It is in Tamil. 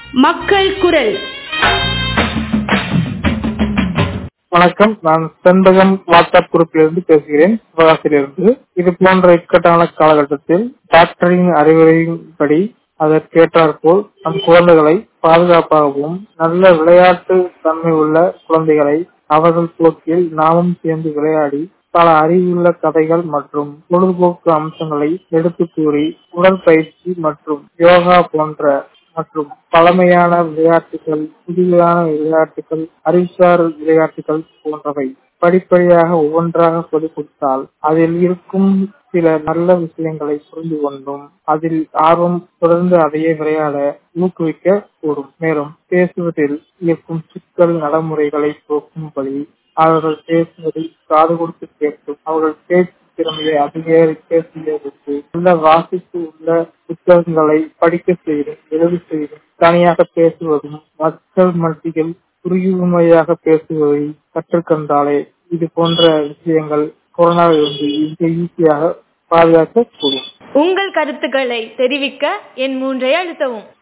மக்கள் குரல் வணக்கம் நான் செண்பகம் வாட்ஸ்அப் குரூப்பிலிருந்து பேசுகிறேன் சிவகாசியிலிருந்து இது போன்ற இக்கட்டான காலகட்டத்தில் டாக்டரின் அறிவுரையின்படி அதற்கேற்றாற்போல் நம் குழந்தைகளை பாதுகாப்பாகவும் நல்ல விளையாட்டு தன்மை உள்ள குழந்தைகளை அவர்கள் போக்கில் நாமும் சேர்ந்து விளையாடி பல அறிவுள்ள கதைகள் மற்றும் பொழுதுபோக்கு அம்சங்களை எடுத்து கூறி உடற்பயிற்சி மற்றும் யோகா போன்ற மற்றும் பழமையான விளையாட்டுகள் புதிதான விளையாட்டுகள் அறிவுசார் விளையாட்டுகள் போன்றவை படிப்படியாக ஒவ்வொன்றாக சொல்லிக் கொடுத்தால் அதில் இருக்கும் சில நல்ல விஷயங்களை புரிந்து கொண்டும் அதில் ஆர்வம் தொடர்ந்து அதையே விளையாட ஊக்குவிக்க கூடும் மேலும் பேசுவதில் இருக்கும் சிக்கல் நடைமுறைகளை போக்கும்படி அவர்கள் பேசுவதில் காது கொடுத்து கேட்கும் அவர்கள் பேச்சு திறமையை அதிகரிக்க செய்வதற்கு நல்ல வாசிப்பு உள்ள புத்தகங்களை படிக்க செய்தும் எழுதி செய்தும் தனியாக பேசுவதும் மக்கள் மத்தியில் புரியுமையாக பேசுவதை கற்றுக்கொண்டாலே இது போன்ற விஷயங்கள் கொரோனாவிலிருந்து மிக ஈஸியாக பாதுகாக்க கூடும் உங்கள் கருத்துக்களை தெரிவிக்க என் மூன்றை அழுத்தவும்